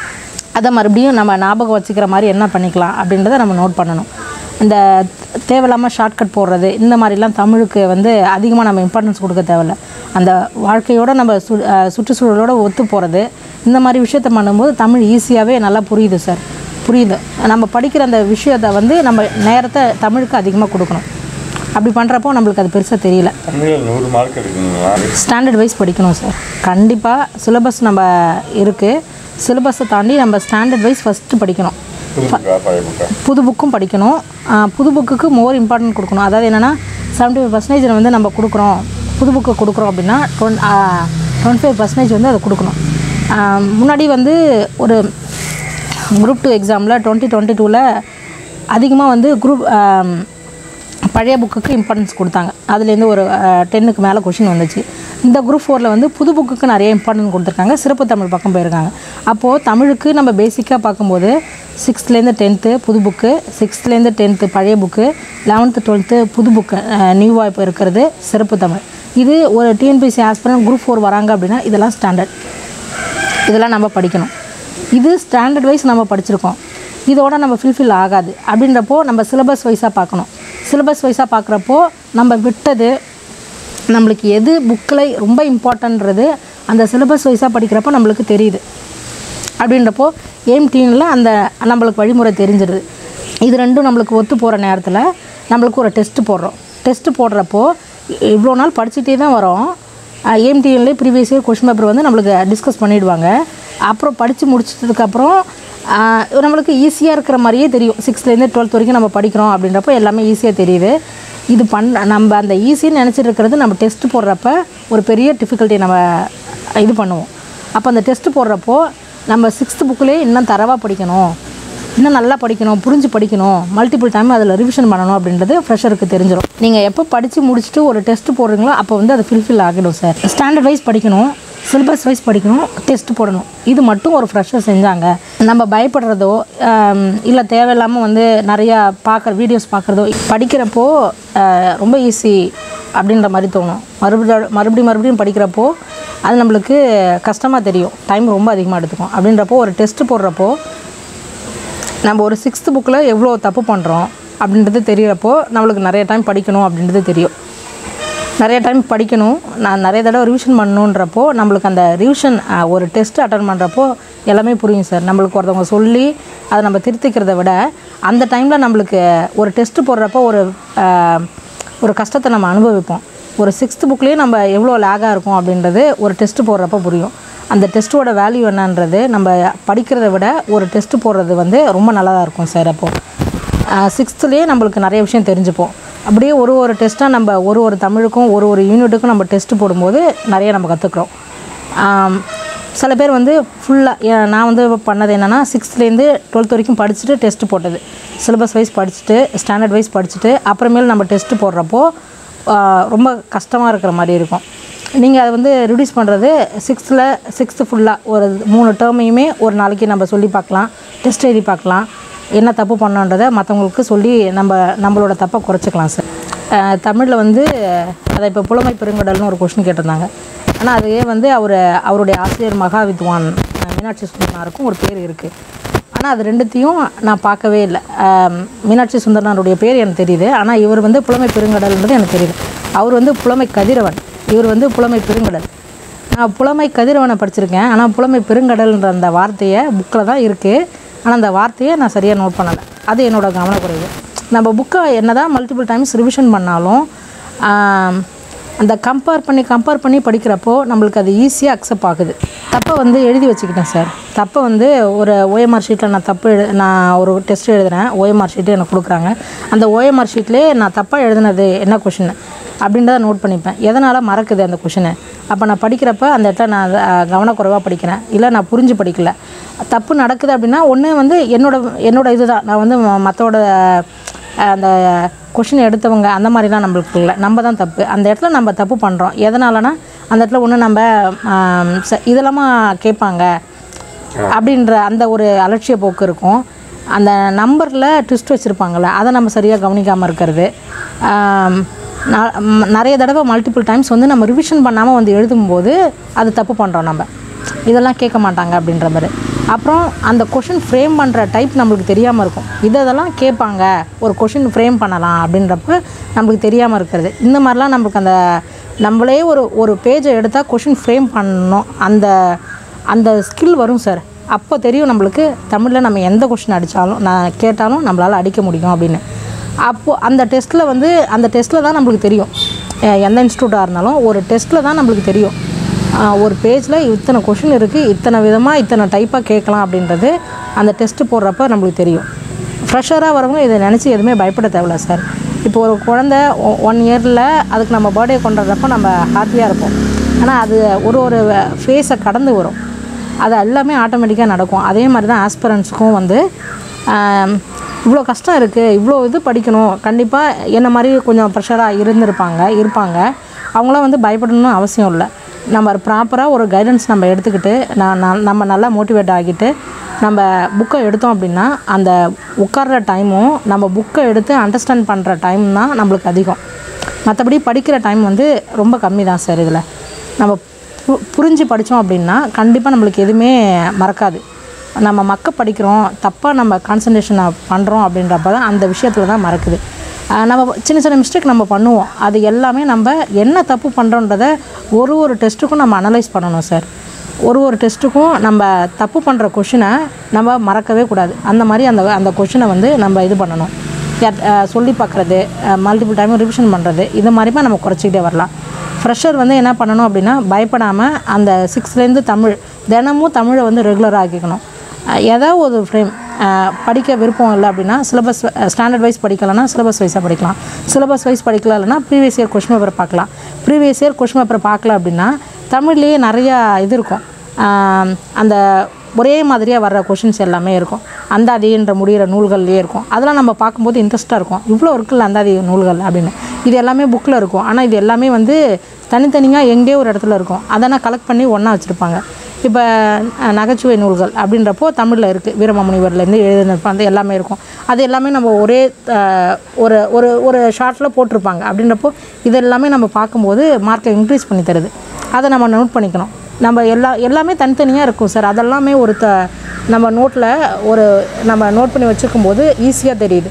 அதை மறுபடியும் நம்ம ஞாபகம் வச்சுக்கிற மாதிரி என்ன பண்ணிக்கலாம் அப்படின்றத நம்ம நோட் பண்ணணும் இந்த தேவையில்லாமல் ஷார்ட்கட் போடுறது இந்த மாதிரிலாம் தமிழுக்கு வந்து அதிகமாக நம்ம இம்பார்ட்டன்ஸ் கொடுக்க தேவையில்ல அந்த வாழ்க்கையோட நம்ம சு அஹ் சுற்றுச்சூழலோட ஒத்து போகிறது இந்த மாதிரி விஷயத்த பண்ணும்போது தமிழ் ஈஸியாகவே நல்லா புரியுது சார் புரியுது நம்ம படிக்கிற அந்த விஷயத்தை வந்து நம்ம நேரத்தை தமிழுக்கு அதிகமாக கொடுக்கணும் அப்படி பண்ணுறப்போ நம்மளுக்கு அது பெருசாக தெரியல தமிழில் நூறு மார்க் எடுக்கணுங்களா ஸ்டாண்டர்ட் வைஸ் படிக்கணும் சார் கண்டிப்பாக சிலபஸ் நம்ம இருக்குது சிலபஸை தாண்டி நம்ம ஸ்டாண்டர்ட் வைஸ் ஃபஸ்ட்டு படிக்கணும் புது புக்கா பழைய புக்கா புது புக்கும் படிக்கணும் ஆஹ் புது புக்குக்கு மோர் இம்பார்ட்டன்ட் கொடுக்கணும் அதாவது என்னென்னா செவன்ட்டி ஃபைவ் பர்சன்டேஜ் வந்து நம்ம கொடுக்குறோம் புது புக்கு கொடுக்குறோம் அப்படின்னா டுவென் டுவெண்ட்டி ஃபைவ் பர்சன்டேஜ் வந்து அதை கொடுக்கணும் ஆஹ் முன்னாடி வந்து ஒரு குரூப் டூ எக்ஸாமில் டுவெண்ட்டி டுவெண்ட்டி டூவில் அதிகமாக வந்து குரூப் பழைய புக்குக்கு இம்பார்ட்டன்ஸ் கொடுத்தாங்க அதுலேருந்து ஒரு டென்னுக்கு மேலே கொஷின் வந்துச்சு இந்த குரூப் ஃபோரில் வந்து புது புக்குக்கு நிறைய இம்பார்ட்டன்ஸ் கொடுத்துருக்காங்க சிறப்பு தமிழ் பக்கம் போயிருக்காங்க அப்போது தமிழுக்கு நம்ம பேசிக்காக பார்க்கும்போது சிக்ஸ்த்லேருந்து டென்த்து புது புக்கு சிக்ஸ்த்லேருந்து டென்த்து பழைய புக்கு லெவன்த்து டுவெல்த்து புது புக்கு நியூவாக இப்போ இருக்கிறது சிறப்பு தமிழ் இது ஒரு டிஎன்பிசி ஆஸ்பிரன் குரூப் ஃபோர் வராங்க அப்படின்னா இதெல்லாம் ஸ்டாண்டர்ட் இதெல்லாம் நம்ம படிக்கணும் இது ஸ்டாண்டர்ட் வைஸ் நம்ம படிச்சிருக்கோம் இதோட நம்ம ஃபில்ஃபில் ஆகாது அப்படின்றப்போ நம்ம சிலபஸ் வைஸாக பார்க்கணும் சிலபஸ் வைஸாக பார்க்குறப்போ நம்ம விட்டது நம்மளுக்கு எது புக்கில் ரொம்ப இம்பார்ட்டன்றது அந்த சிலபஸ் வைஸாக படிக்கிறப்போ நம்மளுக்கு தெரியுது அப்படின்றப்போ எய்ம் டீனில் அந்த நம்மளுக்கு வழிமுறை தெரிஞ்சிடுது இது ரெண்டும் நம்மளுக்கு ஒத்து போகிற நேரத்தில் நம்மளுக்கு ஒரு டெஸ்ட் போடுறோம் டெஸ்ட் போடுறப்போ இவ்வளோ நாள் படிச்சுட்டே தான் வரோம் ஏஎம்டிஎன்லேயே ப்ரீவியஸ் இயர் கொஷின் பேப்பர் வந்து நம்மளுக்கு டிஸ்கஸ் பண்ணிடுவாங்க அப்புறம் படித்து முடிச்சதுக்கப்புறம் நம்மளுக்கு ஈஸியாக இருக்கிற மாதிரியே தெரியும் சிக்ஸ்த்லேருந்து டுவெல்த் வரைக்கும் நம்ம படிக்கிறோம் அப்படின்றப்போ எல்லாமே ஈஸியாக தெரியுது இது பண்ண நம்ம அந்த ஈஸின்னு நினச்சிட்டு இருக்கிறது நம்ம டெஸ்ட் போடுறப்ப ஒரு பெரிய டிஃபிகல்ட்டி நம்ம இது பண்ணுவோம் அப்போ அந்த டெஸ்ட் போடுறப்போ நம்ம சிக்ஸ்த்து புக்கிலே இன்னும் தரவாக படிக்கணும் இன்னும் நல்லா படிக்கணும் புரிஞ்சு படிக்கணும் மல்டிபிள் டைம் அதில் ரிவிஷன் பண்ணணும் அப்படின்றது ஃப்ரெஷருக்கு தெரிஞ்சிடும் நீங்கள் எப்போ படித்து முடிச்சுட்டு ஒரு டெஸ்ட் போடுறீங்களோ அப்போ வந்து அது ஃபில்ஃபில் ஆகிடும் சார் ஸ்டாண்டர்ட் வைஸ் படிக்கணும் சிலபஸ் வைஸ் படிக்கணும் டெஸ்ட் போடணும் இது மட்டும் ஒரு ஃப்ரெஷர் செஞ்சாங்க நம்ம பயப்படுறதோ இல்லை தேவையில்லாமல் வந்து நிறையா பார்க்குற வீடியோஸ் பார்க்குறதோ படிக்கிறப்போ ஆஹ், ரொம்ப ஈஸி அப்படின்ற மாதிரி தோணும் மறுபடியும் மறுபடியும் மறுபடியும் படிக்கிறப்போ அது நம்மளுக்கு கஷ்டமாக தெரியும் டைம் ரொம்ப அதிகமாக எடுத்துக்கும் அப்படின்றப்போ ஒரு டெஸ்ட் போடுறப்போ நம்ம ஒரு சிக்ஸ்த்து புக்கில் எவ்வளோ தப்பு பண்ணுறோம் அப்படின்றது தெரியறப்போ நம்மளுக்கு நிறைய டைம் படிக்கணும் அப்படின்றது தெரியும் நிறைய டைம் படிக்கணும் நான் நிறைய தடவை ரிவிஷன் பண்ணணுன்றப்போ நம்மளுக்கு அந்த ரிவிஷன் ஒரு டெஸ்ட் அட்டன் பண்ணுறப்போ எல்லாமே புரியும் சார் நம்மளுக்கு ஒருத்தவங்க சொல்லி அதை நம்ம திருத்திக்கிறத விட அந்த டைமில் நம்மளுக்கு ஒரு டெஸ்ட் போடுறப்போ ஒரு ஆஹ், ஒரு கஷ்டத்தை நம்ம அனுபவிப்போம் ஒரு சிக்ஸ்த் புக்லேயே நம்ம எவ்வளோ லேகாக இருக்கும் அப்படின்றது ஒரு டெஸ்ட் போடுறப்போ புரியும் அந்த டெஸ்ட்டோட வேல்யூ என்னன்றது நம்ம படிக்கிறத விட ஒரு டெஸ்ட் போடுறது வந்து ரொம்ப நல்லா இருக்கும் சார் அப்போது சிக்ஸ்த்துலேயே நம்மளுக்கு நிறைய விஷயம் தெரிஞ்சுப்போம் அப்படியே ஒரு ஒரு டெஸ்ட்டாக நம்ம ஒரு ஒரு தமிழுக்கும் ஒரு ஒரு யூனிட்டுக்கும் நம்ம டெஸ்ட் போடும்போது நிறைய நம்ம கற்றுக்குறோம் சில பேர் வந்து ஃபுல்லாக நான் வந்து பண்ணது என்னென்னா சிக்ஸ்த்லேருந்து டுவெல்த் வரைக்கும் படிச்சுட்டு டெஸ்ட் போட்டது சிலபஸ் வைஸ் படிச்சுட்டு ஸ்டாண்டர்ட் வைஸ் படிச்சுட்டு அப்புறமேல் நம்ம டெஸ்ட் போடுறப்போ ஆஹ், ரொம்ப கஷ்டமாக இருக்கிற மாதிரி இருக்கும் நீங்கள் அதை வந்து ரிடியூஸ் பண்ணுறது சிக்ஸ்த்தில் சிக்ஸ்த்து ஃபுல்லாக ஒரு மூணு டேர்மையுமே ஒரு நாளைக்கு நம்ம சொல்லி பார்க்கலாம் டெஸ்ட் எழுதி பார்க்கலாம் என்ன தப்பு பண்ணோன்றதை மற்றவங்களுக்கு சொல்லி நம்ம நம்மளோட தப்பை குறைச்சிக்கலாம் சார் தமிழில் வந்து அதை இப்போ புலமை பெருங்கடல்னு ஒரு கொஷின் கேட்டிருந்தாங்க ஆனால் அதுவே வந்து அவர் அவருடைய ஆசிரியர் மகா வித்வான் அஹ், மீனாட்சி சுந்தரனாருக்கும் ஒரு பேர் இருக்குது ஆனால் அது ரெண்டுத்தையும் நான் பார்க்கவே இல்லை ஆம், மீனாட்சி சுந்தரனாருடைய பேர் எனக்கு தெரியுது ஆனால் இவர் வந்து புலமை பெருங்கடல்ன்றது எனக்கு தெரியுது அவர் வந்து புலமை கதிரவன் இவர் வந்து புலமை பெருங்கடல் நான் புலமை கதிரவனை படிச்சிருக்கேன் ஆனால் புலமை பெருங்கடல்ன்ற அந்த வார்த்தையை புக்கில் தான் இருக்குது ஆனால் அந்த வார்த்தையை நான் சரியாக நோட் பண்ணலை அது என்னோட கவனக்குறைவு நம்ம புக்கை என்ன தான் மல்டிபிள் டைம்ஸ் ரிவிஷன் பண்ணாலும் ஆம், அந்த கம்பேர் பண்ணி கம்பேர் பண்ணி படிக்கிறப்போ நம்மளுக்கு அது ஈஸியாக அக்செப்ட் ஆகுது தப்பை வந்து எழுதி வச்சுக்கிட்டேன் சார் தப்பை வந்து ஒரு ஓஎம்ஆர் ஷீட்டில் நான் தப்பு எழு நான் ஒரு டெஸ்ட் எழுதுறேன் ஓஎம்ஆர் ஷீட்டு எனக்கு கொடுக்குறாங்க அந்த ஓஎம்ஆர் ஷீட்லேயே நான் தப்பாக எழுதுனது என்ன கொஷின் அப்படின்றத நோட் பண்ணிப்பேன் எதனால் மறக்குது அந்த கொஷினை அப்போ நான் படிக்கிறப்ப அந்த இடத்துல நான் அஹ், கவனக்குறைவாக படிக்கிறேன் இல்லை நான் புரிஞ்சு படிக்கல தப்பு நடக்குது அப்படின்னா ஒன்று வந்து என்னோட என்னோட இதுதான் நான் வந்து மற்றோட அந்த கொஷின் எடுத்தவங்க அந்த மாதிரிலாம் நம்மளுக்கு இல்லை நம்ம தான் தப்பு அந்த இடத்துல நம்ம தப்பு பண்ணுறோம் எதனாலனா அந்த இடத்துல ஒன்று நம்ம ஆம், ச- இதெல்லாமா கேட்பாங்க அப்படின்ற அந்த ஒரு அலட்சிய போக்கு இருக்கும் அந்த நம்பரில் ட்விஸ்ட் வச்சுருப்பாங்கள்ல அதை நம்ம சரியாக கவனிக்காமல் இருக்கிறது ஆம், ந- ம், நிறைய தடவை மல்டிபிள் டைம்ஸ் வந்து நம்ம ரிவிஷன் பண்ணாமல் வந்து எழுதும்போது அது தப்பு பண்ணுறோம் நம்ம இதெல்லாம் கேட்க மாட்டாங்க அப்படின்ற மாதிரி அப்புறம் அந்த கொஷின் ஃப்ரேம் பண்ணுற டைப் நம்மளுக்கு தெரியாமல் இருக்கும் இதை இதெல்லாம் கேட்பாங்க ஒரு கொஷின் ஃப்ரேம் பண்ணலாம் அப்படின்றப்ப நம்மளுக்கு தெரியாமல் இருக்கிறது இந்த மாதிரிலாம் நம்மளுக்கு அந்த நம்மளே ஒரு ஒரு பேஜை எடுத்தால் கொஷின் ஃப்ரேம் பண்ணணும் அந்த அந்த ஸ்கில் வரும் சார் அப்போ தெரியும் நம்மளுக்கு தமிழில் நம்ம எந்த கொஷின் அடித்தாலும் நான் கேட்டாலும் நம்மளால் அடிக்க முடியும் அப்படின்னு அப்போது அந்த டெஸ்ட்டில் வந்து அந்த டெஸ்ட்டில் தான் நம்மளுக்கு தெரியும் அஹ் எந்த இன்ஸ்டியூட்டாக இருந்தாலும் ஒரு டெஸ்ட்டில் தான் நம்மளுக்கு தெரியும் ஆஹ் ஒரு பேஜில் இத்தனை கொஷின் இருக்குது இத்தனை விதமாக இத்தனை டைப்பாக கேட்கலாம் அப்படின்றது அந்த டெஸ்ட்டு போடுறப்ப நம்மளுக்கு தெரியும் ஃப்ரெஷராக வரவங்க இதை நினச்சி எதுவுமே பயப்பட தேவையில்ல சார் இப்போ ஒரு குழந்த ஒன் இயரில் அதுக்கு நம்ம பர்த்டே கொண்டாடுறப்ப நம்ம ஹாப்பியாக இருப்போம் ஆனால் அது ஒரு ஒரு ஃபேஸை கடந்து வரும் அது எல்லாமே ஆட்டோமேட்டிக்காக நடக்கும் அதே மாதிரி தான் ஆஸ்பிரன்ஸுக்கும் வந்து ஆம், இவ்வளோ கஷ்டம் இருக்குது இவ்வளோ இது படிக்கணும் கண்டிப்பாக என்ன மாதிரி கொஞ்சம் ப்ரெஷராக இருந்திருப்பாங்க இருப்பாங்க அவங்களாம் வந்து பயப்படணும்னு அவசியம் இல்லை நம்ம ப்ராப்பராக ஒரு கைடன்ஸ் நம்ம எடுத்துக்கிட்டு நான் நான் நம்ம நல்லா மோட்டிவேட் ஆகிட்டு நம்ம புக்கை எடுத்தோம் அப்படின்னா அந்த உட்கார்ற டைமும் நம்ம புக்கை எடுத்து அண்டர்ஸ்டாண்ட் பண்ணுற டைம் தான் நம்மளுக்கு அதிகம் மற்றபடி படிக்கிற டைம் வந்து ரொம்ப கம்மி தான் சார் இதில் நம்ம பு- புரிஞ்சு படித்தோம் அப்படின்னா கண்டிப்பாக நம்மளுக்கு எதுவுமே மறக்காது நம்ம மக்க படிக்கிறோம் தப்பாக நம்ம கான்சன்ட்ரேஷன் பண்ணுறோம் அப்படின்றப்ப தான் அந்த விஷயத்தில் தான் மறக்குது ஆஹ் நம்ம சின்ன சின்ன மிஸ்டேக் நம்ம பண்ணுவோம் அது எல்லாமே நம்ம என்ன தப்பு பண்ணுறோன்றத ஒரு ஒரு டெஸ்ட்டுக்கும் நம்ம அனலைஸ் பண்ணணும் சார் ஒரு ஒரு டெஸ்ட்டுக்கும் நம்ம தப்பு பண்ணுற கொஷினை நம்ம மறக்கவே கூடாது அந்த மாதிரி அந்த அந்த கொஷினை வந்து நம்ம இது பண்ணணும் யார்- அஹ் சொல்லி பார்க்குறது மல்டிபிள் டைம் ரிவிஷன் பண்ணுறது இது மாதிரிமா நம்ம குறைச்சிக்கிட்டே வரலாம் ஃப்ரெஷர் வந்து என்ன பண்ணணும் அப்படின்னா பயப்படாமல் அந்த சிக்ஸ்த்லேருந்து தமிழ் தினமும் தமிழை வந்து ரெகுலராக ஆக்கிக்கணும் அஹ் ஏதாவது ஒரு ஃப்ரேம் படிக்க விருப்பம் இல்லை அப்படின்னா சிலபஸ் ஸ்டாண்டர்ட் வைஸ் படிக்கலைன்னா சிலபஸ் வைஸாக படிக்கலாம் சிலபஸ் வைஸ் படிக்கல இல்லைன்னா ப்ரீவியஸ் இயர் கொஷின் பேப்பர் பார்க்கலாம் ப்ரீவியஸ் இயர் கொஷின் பேப்பர் பார்க்கல அப்படின்னா தமிழ்லேயே நிறையா இது இருக்கும் ஆம், அந்த ஒரே மாதிரியாக வர்ற கொஷின்ஸ் எல்லாமே இருக்கும் அந்தாதின்ற முடிகிற நூல்கள்லேயே இருக்கும் அதெல்லாம் நம்ம பார்க்கும்போது இன்ட்ரெஸ்ட்டாக இருக்கும் இவ்வளோ இருக்குல்ல அந்தாதி நூல்கள் அப்படின்னு இது எல்லாமே புக்கில் இருக்கும் ஆனால் இது எல்லாமே வந்து தனித்தனியாக எங்கேயோ ஒரு இடத்துல இருக்கும் அதெல்லாம் கலெக்ட் பண்ணி ஒன்றா வச்சுருப்பாங்க இப்போ அஹ், நகைச்சுவை நூல்கள் அப்படின்றப்போ தமிழில் இருக்குது வீரமாமுனிவர்லேருந்து எழுதின அந்த எல்லாமே இருக்கும் அது எல்லாமே நம்ம ஒரே அஹ், ஒரு ஒரு ஒரு ஷார்ட்டில் போட்டிருப்பாங்க அப்படின்றப்போ இது எல்லாமே நம்ம பார்க்கும்போது மார்க்கை இன்க்ரீஸ் பண்ணி தருது அதை நம்ம நோட் பண்ணிக்கணும் நம்ம எல்லா எல்லாமே தனித்தனியாக இருக்கும் சார் அதெல்லாமே ஒரு த நம்ம நோட்டில் ஒரு நம்ம நோட் பண்ணி வச்சுருக்கும் போது ஈஸியாக தெரியுது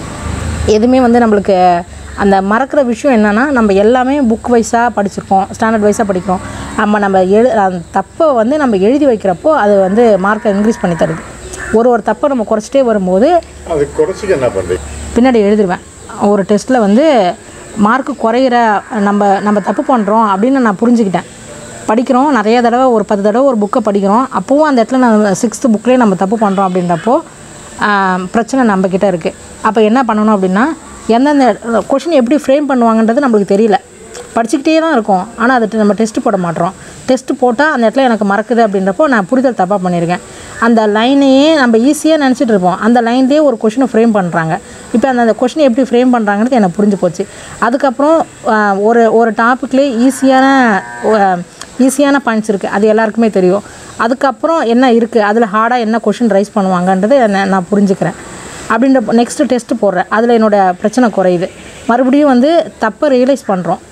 எதுவுமே வந்து நம்மளுக்கு அந்த மறக்கிற விஷயம் என்னென்னா நம்ம எல்லாமே புக் வைஸாக படிச்சிருக்கோம் ஸ்டாண்டர்ட் வைஸாக படிக்கிறோம் நம்ம நம்ம எழு அந்த தப்பை வந்து நம்ம எழுதி வைக்கிறப்போ அது வந்து மார்க்கை இன்க்ரீஸ் பண்ணி தருது ஒரு ஒரு தப்பை நம்ம குறைச்சிட்டே வரும்போது அது குறைச்சிக்க என்ன பண்ணுறீங்க பின்னாடி எழுதிருவேன் ஒரு டெஸ்ட்டில் வந்து மார்க்கு குறையிற நம்ம நம்ம தப்பு பண்ணுறோம் அப்படின்னு நான் புரிஞ்சுக்கிட்டேன் படிக்கிறோம் நிறைய தடவை ஒரு பத்து தடவை ஒரு புக்கை படிக்கிறோம் அப்போவும் அந்த இடத்துல நான் சிக்ஸ்த்து புக்லேயே நம்ம தப்பு பண்ணுறோம் அப்படின்றப்போ ஆம், பிரச்சனை நம்மக்கிட்ட இருக்குது அப்போ என்ன பண்ணணும் அப்படின்னா எந்தெந்த கொஷின் எப்படி ஃப்ரேம் பண்ணுவாங்கன்றது நம்மளுக்கு தெரியல படிச்சுக்கிட்டே தான் இருக்கும் ஆனால் அது நம்ம டெஸ்ட் போட மாட்டோம் டெஸ்ட் போட்டால் அந்த இடத்துல எனக்கு மறக்குது அப்படின்றப்போ நான் புரிதல் தப்பாக பண்ணியிருக்கேன் அந்த லைனையே நம்ம ஈஸியாக நினச்சிட்டு இருப்போம் அந்த லைன்லேயே ஒரு கொஷினை ஃப்ரேம் பண்ணுறாங்க இப்போ அந்த அந்த கொஷினை எப்படி ஃப்ரேம் பண்ணுறாங்கிறது எனக்கு புரிஞ்சு போச்சு அதுக்கப்புறம் ஆஹ், ஒரு ஒரு டாப்பிக்லேயே ஈஸியான ஈஸியான பாயிண்ட்ஸ் இருக்குது அது எல்லாருக்குமே தெரியும் அதுக்கப்புறம் என்ன இருக்குது அதில் ஹார்டாக என்ன கொஷின் ரைஸ் பண்ணுவாங்கன்றது நான் நான் புரிஞ்சுக்கிறேன் அப்படின்ற நெக்ஸ்ட்டு டெஸ்ட் போடுறேன் அதில் என்னோடய பிரச்சனை குறையுது மறுபடியும் வந்து தப்பை ரியலைஸ் பண்ணுறோம்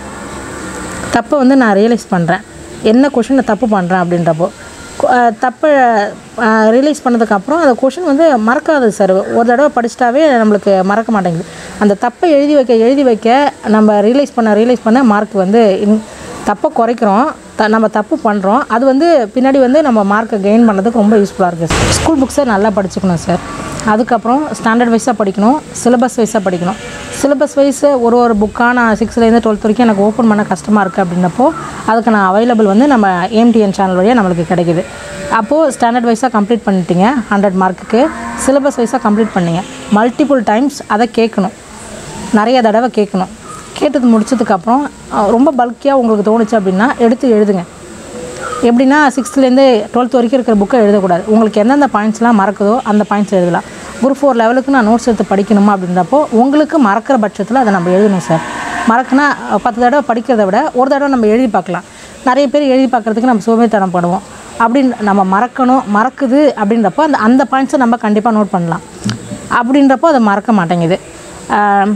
தப்பை வந்து நான் ரியலைஸ் பண்ணுறேன் என்ன கொஷினை தப்பு பண்ணுறேன் அப்படின்றப்போ கொ- அஹ் தப்பை ரியலைஸ் பண்ணதுக்கப்புறம் அந்த கொஷின் வந்து மறக்காது சார் ஒரு தடவை படிச்சிட்டாவே நம்மளுக்கு மறக்க மாட்டேங்குது அந்த தப்பை எழுதி வைக்க எழுதி வைக்க நம்ம ரியலைஸ் பண்ண ரியலைஸ் பண்ண மார்க் வந்து இன் தப்பை குறைக்கிறோம் த நம்ம தப்பு பண்ணுறோம் அது வந்து பின்னாடி வந்து நம்ம மார்க்கை கெயின் பண்ணுறதுக்கு ரொம்ப யூஸ்ஃபுல்லாக இருக்குது ஸ்கூல் புக்ஸை நல்லா படிச்சுக்கணும் சார் அதுக்கப்புறம் ஸ்டாண்டர்ட் வைஸாக படிக்கணும் சிலபஸ் வைஸாக படிக்கணும் சிலபஸ் வைஸ் ஒரு ஒரு புக்காக நான் சிக்ஸ்த்லேருந்து டுவெல்த் வரைக்கும் எனக்கு ஓப்பன் பண்ண கஷ்டமாக இருக்குது அப்படின்னப்போ அதுக்கு நான் அவைலபிள் வந்து நம்ம ஏஎம்டிஎன் சேனல் வழியாக நம்மளுக்கு கிடைக்குது அப்போது ஸ்டாண்டர்ட் வைஸாக கம்ப்ளீட் பண்ணிட்டீங்க ஹண்ட்ரட் மார்க்குக்கு சிலபஸ் வைஸாக கம்ப்ளீட் பண்ணீங்க மல்டிபிள் டைம்ஸ் அதை கேட்கணும் நிறைய தடவை கேட்கணும் கேட்டது முடிச்சதுக்கப்புறம் அஹ், ரொம்ப பல்கியாக உங்களுக்கு தோணுச்சு அப்படின்னா எடுத்து எழுதுங்க எப்படின்னா சிக்ஸ்த்துலேருந்து டுவெல்த் வரைக்கும் இருக்கிற புக்கை எழுதக்கூடாது உங்களுக்கு எந்தெந்த பாயிண்ட்ஸ்லாம் மறக்குதோ அந்த பாயிண்ட்ஸ் எழுதலாம் குரூப் ஃபோர் லெவலுக்கு நான் நோட்ஸ் எடுத்து படிக்கணுமா அப்படின்றப்போ உங்களுக்கு மறக்கிற பட்சத்தில் அதை நம்ம எழுதணும் சார் மறக்குனா அஹ், பத்து தடவை படிக்கிறத விட ஒரு தடவை நம்ம எழுதி பார்க்கலாம் நிறைய பேர் எழுதி பார்க்குறதுக்கு நம்ம சோம்பேறித்தனம் பண்ணுவோம் அப்படின்னு நம்ம மறக்கணும் மறக்குது அப்படின்றப்போ அந்த அந்த பாயிண்ட்ஸை நம்ம கண்டிப்பாக நோட் பண்ணலாம் அப்படின்றப்போ அதை மறக்க மாட்டேங்குது ஆம்,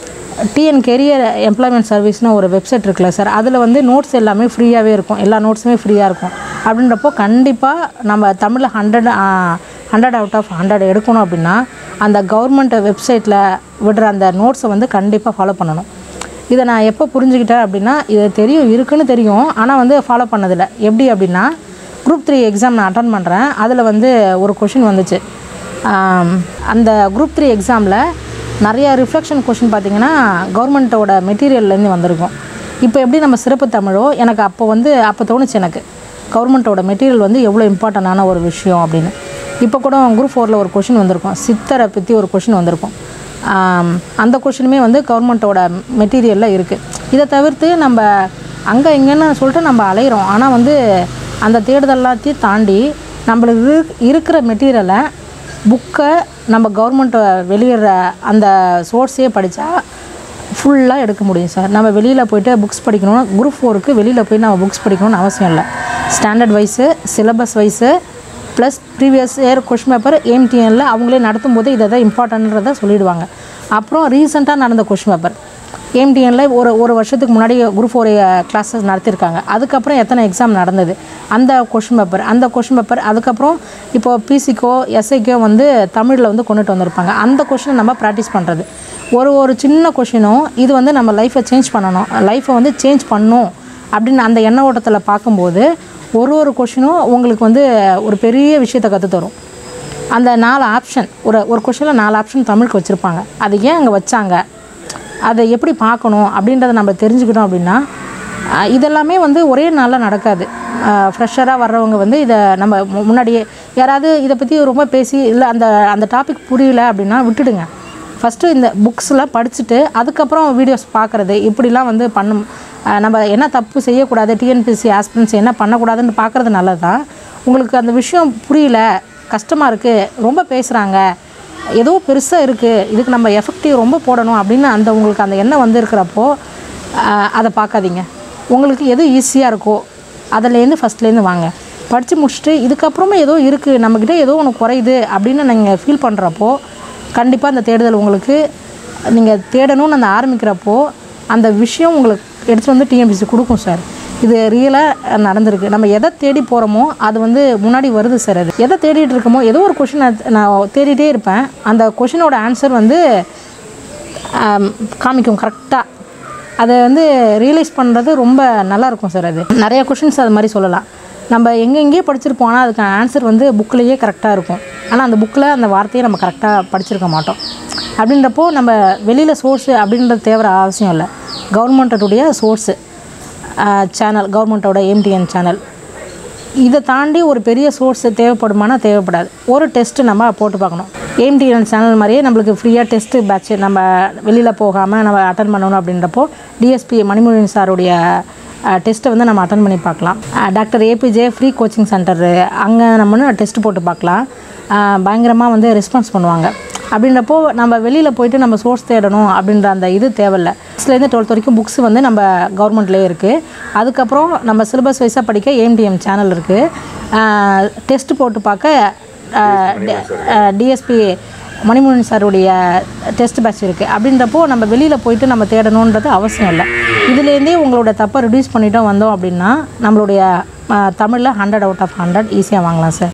டிஎன் கெரியர் எம்ப்ளாய்மெண்ட் சர்வீஸ்னு ஒரு வெப்சைட் இருக்குல்ல சார் அதில் வந்து நோட்ஸ் எல்லாமே ஃப்ரீயாகவே இருக்கும் எல்லா நோட்ஸுமே ஃப்ரீயாக இருக்கும் அப்படின்றப்போ கண்டிப்பாக நம்ம தமிழில் hundred hundred out of hundred எடுக்கணும் அப்படின்னா அந்த கவர்மெண்ட் வெப்சைட்டில் விடுற அந்த நோட்ஸை வந்து கண்டிப்பாக ஃபாலோ பண்ணணும் இதை நான் எப்போ புரிஞ்சுக்கிட்டேன் அப்படின்னா இது தெரியும் இருக்குன்னு தெரியும் ஆனால் வந்து ஃபாலோ பண்ணதில்லை எப்படி அப்படின்னா குரூப் த்ரீ எக்ஸாம் நான் அட்டன் பண்ணுறேன் அதில் வந்து ஒரு கொஷின் வந்துச்சு ஆம், அந்த குரூப் த்ரீ எக்ஸாமில் நிறைய ரிஃப்ளெக்ஷன் கொஷின் பார்த்தீங்கன்னா கவர்மெண்ட்டோட மெட்டீரியல்லேருந்து வந்திருக்கும் இப்போ எப்படி நம்ம சிறப்பு தமிழோ எனக்கு அப்போ வந்து அப்போ தோணுச்சு எனக்கு கவர்மெண்ட்டோட மெட்டீரியல் வந்து எவ்வளோ இம்பார்ட்டண்டான ஒரு விஷயம் அப்படின்னு இப்போ கூட குரூப் ஃபோரில் ஒரு கொஷின் வந்திருக்கும் சித்தரை பற்றி ஒரு கொஷின் வந்திருக்கும் ஆம், அந்த கொஷினுமே வந்து கவர்மெண்ட்டோட மெட்டீரியலில் இருக்குது இதை தவிர்த்து நம்ம அங்கே இங்கேன்னு சொல்லிட்டு நம்ம அலையிறோம் ஆனால் வந்து அந்த தேடுதல் எல்லாத்தையும் தாண்டி நம்மளுக்கு இரு- இருக்கிற மெட்டீரியலை புக்கை நம்ம கவர்மெண்ட் வெளியிடுற அந்த சோர்ஸே படித்தா ஃபுல்லாக எடுக்க முடியும் சார் நம்ம வெளியில் போயிட்டு புக்ஸ் படிக்கணும் குரூப் ஃபோருக்கு வெளியில் போய் நம்ம புக்ஸ் படிக்கணும்னு அவசியம் இல்லை standard wise syllabus wise plus previous year question paper ஏஎம்டிஎனில் அவங்களே நடத்தும் போது இதை தான் இம்பார்ட்டன்றதை சொல்லிடுவாங்க அப்புறம் ரீசெண்டாக நடந்த கொஷின் பேப்பர் ஏஎம்டிஎனில் ஒரு ஒரு வருஷத்துக்கு முன்னாடி குரூப் ஃபோர் கிளாஸஸ் நடத்தியிருக்காங்க அதுக்கப்புறம் எத்தனை எக்ஸாம் நடந்தது அந்த கொஷின் பேப்பர் அந்த கொஷின் பேப்பர் அதுக்கப்புறம் இப்போ பிசிக்கோ எஸ்ஐக்கோ வந்து தமிழில் வந்து கொண்டுட்டு வந்திருப்பாங்க அந்த கொஷினை நம்ம ப்ராக்டிஸ் பண்ணுறது ஒரு ஒரு சின்ன கொஷினும் இது வந்து நம்ம லைஃப்பை சேஞ்ச் பண்ணணும் லைஃப்பை வந்து சேஞ்ச் பண்ணும் அப்படின்னு அந்த எண்ண ஓட்டத்தில் பார்க்கும்போது ஒரு ஒரு கொஷினும் உங்களுக்கு வந்து ஒரு பெரிய விஷயத்தை கற்றுத் தரும் அந்த நாலு ஆப்ஷன் ஒரு ஒரு கொஷனில் நாலு ஆப்ஷன் தமிழுக்கு வச்சுருப்பாங்க அது ஏன் அங்கே வச்சாங்க அதை எப்படி பார்க்கணும் அப்படின்றத நம்ம தெரிஞ்சுக்கிட்டோம் அப்படின்னா அஹ், இதெல்லாமே வந்து ஒரே நாளில் நடக்காது ஃப்ரெஷராக வர்றவங்க வந்து இதை நம்ம மு- முன்னாடியே யாராவது இதை பற்றி ரொம்ப பேசி இல்லை அந்த அந்த டாபிக் புரியல அப்படின்னா விட்டுடுங்க ஃபஸ்ட்டு இந்த புக்ஸ்லாம் படிச்சுட்டு அதுக்கப்புறம் வீடியோஸ் பார்க்குறது இப்படிலாம் வந்து பண்ணும் அஹ் நம்ம என்ன தப்பு செய்யக்கூடாது டிஎன்பிசி ஆஸ்பிரன்ஸ் என்ன பண்ணக்கூடாதுன்னு பார்க்குறது நல்லது தான் உங்களுக்கு அந்த விஷயம் புரியல கஷ்டமாக இருக்குது ரொம்ப பேசுகிறாங்க ஏதோ பெருசாக இருக்குது இதுக்கு நம்ம எஃபெக்டிவ் ரொம்ப போடணும் அப்படின்னு அந்த உங்களுக்கு அந்த எண்ணம் வந்து இருக்கிறப்போ அஹ் அதை பார்க்காதீங்க உங்களுக்கு எது ஈஸியாக இருக்கோ அதுலேருந்து ஃபஸ்ட்லேருந்து வாங்க படித்து முடிச்சுட்டு இதுக்கப்புறமா ஏதோ இருக்குது நம்மக்கிட்ட ஏதோ ஒன்று குறையுது அப்படின்னு நீங்கள் ஃபீல் பண்ணுறப்போ கண்டிப்பாக அந்த தேடுதல் உங்களுக்கு நீங்கள் தேடணும்னு அந்த ஆரம்பிக்கிறப்போ அந்த விஷயம் உங்களுக்கு எடுத்துகிட்டு வந்து டிஎம்பிசி கொடுக்கும் சார் இது ரியலாக நடந்திருக்கு நம்ம எதை தேடி போகிறோமோ அது வந்து முன்னாடி வருது சார் அது எதை தேடிட்டு இருக்கோமோ ஏதோ ஒரு கொஷின் நான் தேடிட்டே இருப்பேன் அந்த கொஷினோட ஆன்சர் வந்து ஆம், காமிக்கும் கரெக்டாக அதை வந்து ரியலைஸ் பண்ணுறது ரொம்ப நல்லா இருக்கும் சார் அது நிறைய கொஷின்ஸ் அது மாதிரி சொல்லலாம் நம்ம எங்கெங்கேயோ படிச்சிருப்போம் ஆனால் அதுக்கு ஆன்சர் வந்து புக்லேயே கரெக்டாக இருக்கும் ஆனால் அந்த புக்கில் அந்த வார்த்தையை நம்ம கரெக்டாக படிச்சிருக்க மாட்டோம் அப்படின்றப்போ நம்ம வெளியில் சோர்ஸு அப்படின்றது தேவை அவசியம் இல்லை கவர்மெண்ட்டோடைய சோர்ஸு சேனல் கவர்மெண்ட்டோட எம்டிஎன் சேனல் இதை தாண்டி ஒரு பெரிய சோர்ஸ் தேவைப்படுமானா தேவைப்படாது ஒரு டெஸ்ட்டு நம்ம போட்டு பார்க்கணும் ஏஎம்டிஎன் சேனல் மாதிரியே நம்மளுக்கு ஃப்ரீயாக டெஸ்ட்டு பேட்ச் நம்ம வெளியில் போகாமல் நம்ம அட்டன் பண்ணணும் அப்படின்றப்போ டிஎஸ்பி மணிமொழியன் சாருடைய டெஸ்ட்டை வந்து நம்ம அட்டன் பண்ணி பார்க்கலாம் doctor APJ free coaching centre அங்கே நம்ம டெஸ்ட் போட்டு பார்க்கலாம் பயங்கரமாக வந்து ரெஸ்பான்ஸ் பண்ணுவாங்க அப்படின்றப்போ நம்ம வெளியில் போயிட்டு நம்ம சோர்ஸ் தேடணும் அப்படின்ற அந்த இது தேவையில்ல சிக்ஸ்த்லேருந்து டுவெல்த் வரைக்கும் புக்ஸ் வந்து நம்ம கவர்மெண்ட்லேயே இருக்குது அதுக்கப்புறம் நம்ம சிலபஸ் வைஸாக படிக்க ஏஎம்டிஎம் சேனல் இருக்குது டெஸ்ட் போட்டு பார்க்க டிஎஸ்பி மணிமோகன் சாருடைய டெஸ்ட் பேட்ச் இருக்குது அப்படின்றப்போ நம்ம வெளியில் போயிட்டு நம்ம தேடணுன்றது அவசியம் இல்லை இதுலேருந்தே உங்களோட தப்பை ரிடியூஸ் பண்ணிட்டோம் வந்தோம் அப்படின்னா நம்மளுடைய தமிழில் ஹண்ட்ரட் அவுட் ஆஃப் ஹண்ட்ரட் ஈஸியாக வாங்கலாம் சார்